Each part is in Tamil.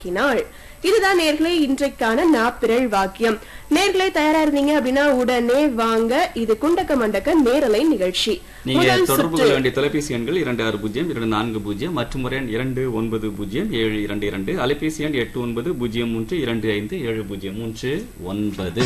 நாள் இதுதான் நேர்களே இன்றைக்கான நாப்பிரள் வாக்கியம் நேர்களே தயாரா இருந்தீங்க அப்படின்னா உடனே வாங்க இது குண்டக்க மண்டக்க நேரலை நிகழ்ச்சி நீங்க முதல் தொடர்பு சுற்று கொள்ள வேண்டிய தொலைபேசி எண்கள் இரண்டு ஆறு பூஜ்ஜியம் இரண்டு நான்கு பூஜ்ஜியம் மற்றும் ஒரு எண் இரண்டு ஒன்பது பூஜ்ஜியம் ஏழு இரண்டு இரண்டு அலைபேசி எண் எட்டு ஒன்பது பூஜ்ஜியம் மூன்று இரண்டு ஐந்து ஏழு பூஜ்ஜியம் மூன்று ஒன்பது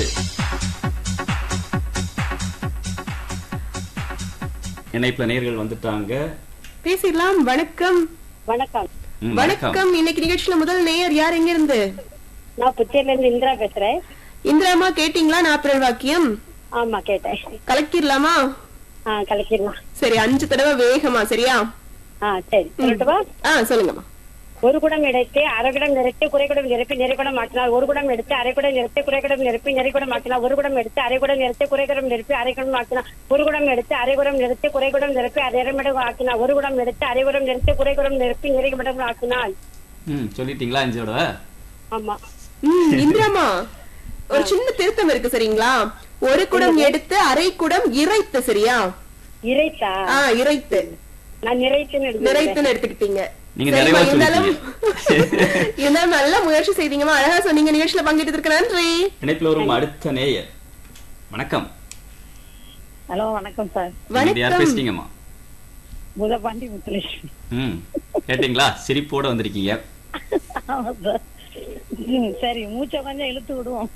இணைப்புல நேர்கள் வந்துட்டாங்க பேசிடலாம் வணக்கம் வணக்கம் ம், வணக்கம் இன்னைக்கு நிகழ்ச்சியில முதல் நேயர் யார் எங்க இருந்து நான் புத்தேர்ல இருந்து இந்திரா பேசுறேன் இந்திராமா கேட்டீங்களா நாப்பிரள் வாக்கியம் ஆமா கேட்டேன் கலக்கிடலாமா ஆ கலக்கிடலாம் சரி அஞ்சு தடவை வேகமா சரியா ஆ சரி சொல்லட்டுமா ஆ சொல்லுங்கம்மா ஒரு குடம் எடுத்து அரை குடம் நிறுத்தி குறைகுடம் நிரப்பி நிறைகுடம் மாற்றினால் ஒரு குடம் எடுத்து அரை குடம் நிறுத்தி குறைகுடம் நிரப்பி நிறைகுடம் மாற்றினால் ஒரு குடம் எடுத்து அரை குடம் நிறுத்தி குறைகுடம் நிரப்பி அரை குடம் மாற்றினால் ஒரு குடம் எடுத்து அரை குடம் நிறுத்தி குறைகுடம் நிரப்பி அதை இரமடம் ஆக்கினால் ஒரு குடம் எடுத்து அரை குடம் நிறுத்தி குறைகுடம் நிரப்பி நிறைகுடம் ஆக்கினால் ம் சொல்லிட்டீங்களா அஞ்சோட ஆமா ம், இந்திராமா ஒரு சின்ன திருத்தம் இருக்கு சரிங்களா ஒரு குடம் எடுத்து அரை குடம் இறைத்து சரியா இறைத்தா ஆ இறைத்து நான் நிறைத்துன்னு எடுத்துக்கிறேன். நிறைத்துன்னு எடுத்துக்கிட்டீங்க நீங்க சரிம்மா, நிறைவா இருந்தாலும் சொல்லிட்டீங்க. இருந்தாலும் நல்ல முயற்சி செய்தீங்கம்மா அழகா சொன்னீங்க நிகழ்ச்சியில பங்கெடுத்ததுக்கு நன்றி இணைப்புல வரும் அடுத்த நேயர் வணக்கம் ஹலோ வணக்கம் சார் நீங்க யார் வணக்கம் பேசுறீங்கம்மா முதபாண்டி முத்துலட்சுமி ம் கேட்டீங்களா சிரிப்போட வந்திருக்கீங்க ஆமா சார் ம், சரி மூச்சை கொஞ்சம் இழுத்து விடுவோம்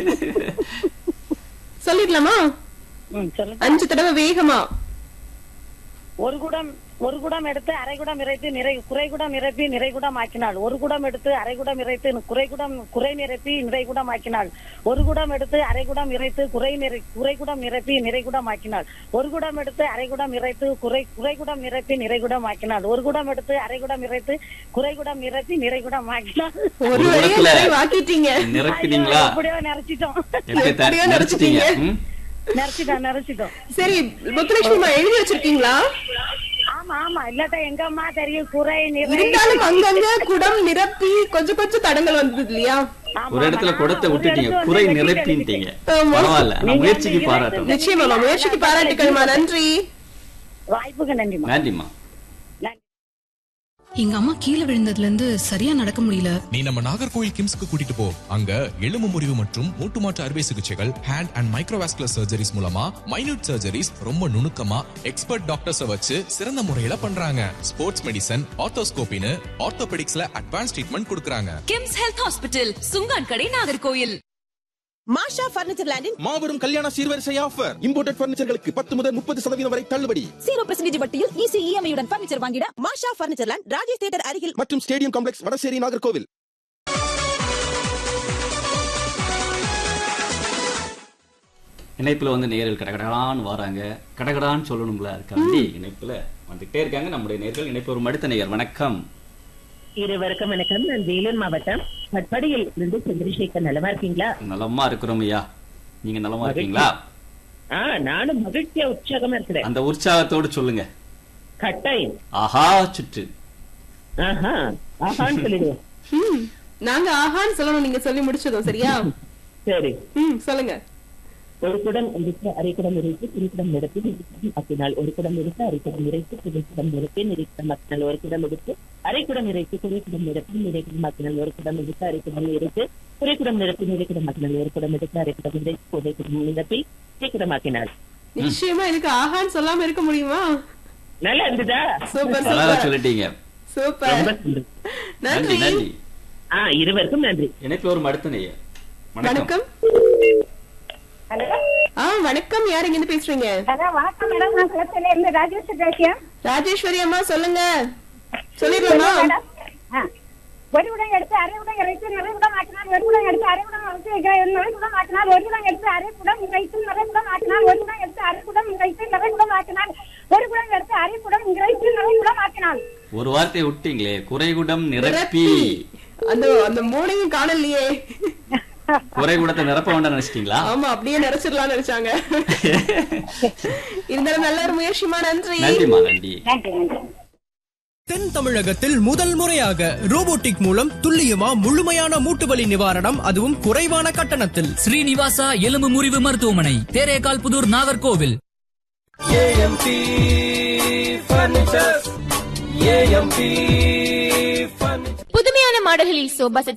சொல்லிடலாமா ம், சொல்லுங்க அஞ்சு தடவை வேகமா ஒரு குடம் ஒரு குடம் எடுத்து அரை குடம் இறைத்து நிறை குறை குடம் நிரப்பி நிறை குடம் ஆக்கினாள் ஒரு குடம் எடுத்து அரை குடம் இறைத்து குறை குடம் குறை நிரப்பி நிறை குடம் ஆக்கினாள் ஒரு குடம் எடுத்து அரை குடம் இறைத்து குறை நிறை குறை குடம் நிரப்பி நிறை குடம் ஆக்கினாள் ஒரு குடம் எடுத்து அரை குடம் இறைத்து குறை குறை குடம் நிரப்பி நிறை குடம் ஆக்கினாள் ஒரு குடம் எடுத்து அரை குடம் இறைத்து குறை குடம் நிரப்பி நிறை குடம் ஆக்கினாள் ஒரு ஒரு வழியா குடத்துல வாக்கிட்டீங்க நிரப்பினீங்களா ஐயோ, எப்படியோ நிறைச்சிட்டோம் எப்படி த- எப்படியோ நினைச்சிட்டீங்க நினைச்சிட்டீங்க. ம்? நிறைச்சிட்டோம் நிறைச்சிட்டோம் சரி முத்துலட்சுமி எழுதி வச்சிருக்கீங்களா ஆமா ஆமா இல்லாட்டா எங்க அம்மா தெரியும் குறை நிறை இருந்தாலும் அங்கங்க குடம் நிரப்பி கொஞ்சம் கொஞ்சம் தடங்கள் வந்தது இல்லையா ஆமா, ஒரு இடத்துல ஆமா. குடத்தை ஒரு விட்டுட்டீங்க இடத்துல குறை வந்து நிரப்பின்ட்டீங்க ஆமா. பரவாயில்ல நான் நீங்க முயற்சிக்கு வந்து பாராட்டணும் நிச்சயமா முயற்சிக்கு பாராட்டுக்கள்மா நன்றி வாய்ப்புக்கு நன்றிமா நன்றிம்மா நன்றி எங்க அம்மா கீழே விழுந்ததுல இருந்து சரியா நடக்க முடியல நீ நம்ம நாகர்கோவில் கிம்ஸ்க்கு கூட்டிட்டு போ அங்க எலும்பு முறிவு மற்றும் மூட்டு மாற்று அறுவை சிகிச்சைகள் ஹேண்ட் அண்ட் மைக்ரோவாஸ்குலர் சர்ஜரிஸ் மூலமா மைனூட் சர்ஜரிஸ் ரொம்ப நுணுக்கமா எக்ஸ்பர்ட் டாக்டர்ஸ வச்சு சிறந்த முறையில பண்றாங்க ஸ்போர்ட்ஸ் மெடிசன் ஆர்த்தோஸ்கோபின்னு ஆர்த்தோபெடிக்ஸ்ல அட்வான்ஸ் ட்ரீட்மெண்ட் கொடுக்கறாங்க கிம்ஸ் ஹெல்த் ஹாஸ்பிட்டல் சுங்கான் கடை நாகர்கோயில் மாஷா பர்னிச்சர் லேண்டில் மாபெரும் கல்யாண சீர்வரிசை ஆஃபர் இம்போர்ட்டட் பர்னிச்சர்களுக்கு பத்து முதல் முப்பது சதவீதம் வரை தள்ளுபடி ஜீரோ பர்சன்டேஜ் வட்டியில் ஈஸி இஎம்ஐயுடன் பர்னிச்சர் வாங்கிட Masha furniture land Rajesh theatre அருகில் மற்றும் ஸ்டேடியம் காம்ப்ளெக்ஸ் வடசேரி நாகர்கோவில் இணைப்புல வந்து நேரில் கடகடான்னு வராங்க கடகடான்னு சொல்லணும்ல அதுக்காண்டி இணைப்புல வந்துட்டே இருக்காங்க நம்முடைய நேர்கள் இணைப்பு ஒரு அடுத்த நேயர் வணக்கம் இருவருக்கும் வணக்கம் நான் வேலூர் மாவட்டம் பட்படியில் இருந்து சந்திரசேகர் நலமா இருக்கீங்களா நலமா இருக்கிறோம் ஐயா நீங்க நலமா இருக்கீங்களா ஆ நானும் மகிழ்ச்சியா உற்சாகமா இருக்கிறேன் அந்த உற்சாகத்தோடு சொல்லுங்க கட்டாயம் ஆஹா சுற்று ஆஹா ஆஹான்னு சொல்லிடுவோம் ம், நாங்க ஆஹான்னு சொல்லணும் நீங்க சொல்லி முடிச்சதும் சரியா சரி ம் சொல்லுங்க ஒரு குடம் எடுத்து அரை குடம் இறைத்து திரு குடம் நிரப்பி நிறுத்தம் ஆக்கினால் ஒரு குடம் எடுத்து அரை குடம் இறைத்து திரு குடம் நிரப்பி நிறுத்தம் ஆக்கினால் ஒரு குடம் எடுத்து அரை குடம் இறைத்து குறை குடம் நிரப்பி நிறை குடம் ஆக்கினால் ஒரு குடம் எடுத்து அரை குடம் இறைத்து குறை குடம் நிரப்பி நிறை குடம் ஆக்கினால் ஒரு குடம் எடுத்து அரை குடம் இறைத்து குறை குடம் நிரப்பி நிறை குடம் ஆக்கினால் நிச்சயமா இதுக்கு ஆஹான்னு சொல்லாம இருக்க முடியுமா நல்லா இருந்ததா சூப்பர் அழகா சூப்பர் சொல்லிட்டீங்க சூப்பர் ரொம்ப சந்தோஷம். நன்றி நன்றி நன்றி ஆ இருவருக்கும் நன்றி இணைப்புல ஒரு அடுத்த நேயர் வணக்கம் வணக்கம் ஹலோ ஆ வணக்கம் யார் எங்க இருந்து பேசுறீங்க ஹலோ வணக்கம் மேடம் நான் குளத்துல இருந்து ராஜேஷ் பேசுறேன் ராஜேஸ்வரி அம்மா சொல்லுங்க சொல்லிடலாமா மேடம் ஆ. ஒரு குடம் எடுத்து அரை குடம் இறைத்து நிறை குடம் ஆக்கினால் ஒரு குடம் எடுத்து அரை குடம் இறைத்து நிறை குடம் ஆக்கினால் ஒரு குடம் எடுத்து அரை குடம் இறைத்து நிறை குடம் ஆக்கினால் ஒரு குடம் எடுத்து அரை குடம் இறைத்து நிறை குடம் ஆக்கினால் ஒரு குடம் எடுத்து அரை குடம் இறைத்து நிறை குடம் ஆக்கினால் ஒரு வார்த்தையை விட்டீங்களே குறைகுடம் நிரப்பி அந்த அந்த மூணையும் காணலையே குறைகுடத்தை நிரப்ப வேண்டாம் நினைச்சிட்டீங்களா ஆமா அப்படியே நினைச்சிடலாம்னு நினைச்சாங்க இருந்தாலும் நல்ல ஒரு முயற்சிமா நன்றி நன்றிமா நன்றி நன்றி நன்றி தென் தமிழகத்தில் முதல் முறையாக ரோபோட்டிக் மூலம் துல்லியமா முழுமையான மூட்டுவலி நிவாரணம் அதுவும் குறைவான கட்டணத்தில் ஸ்ரீனிவாசா எலும்பு முறிவு மருத்துவமனை தேரேகால் புதூர் நாகர்கோவில் புதுமையான மாடல்களில் சோபா செட்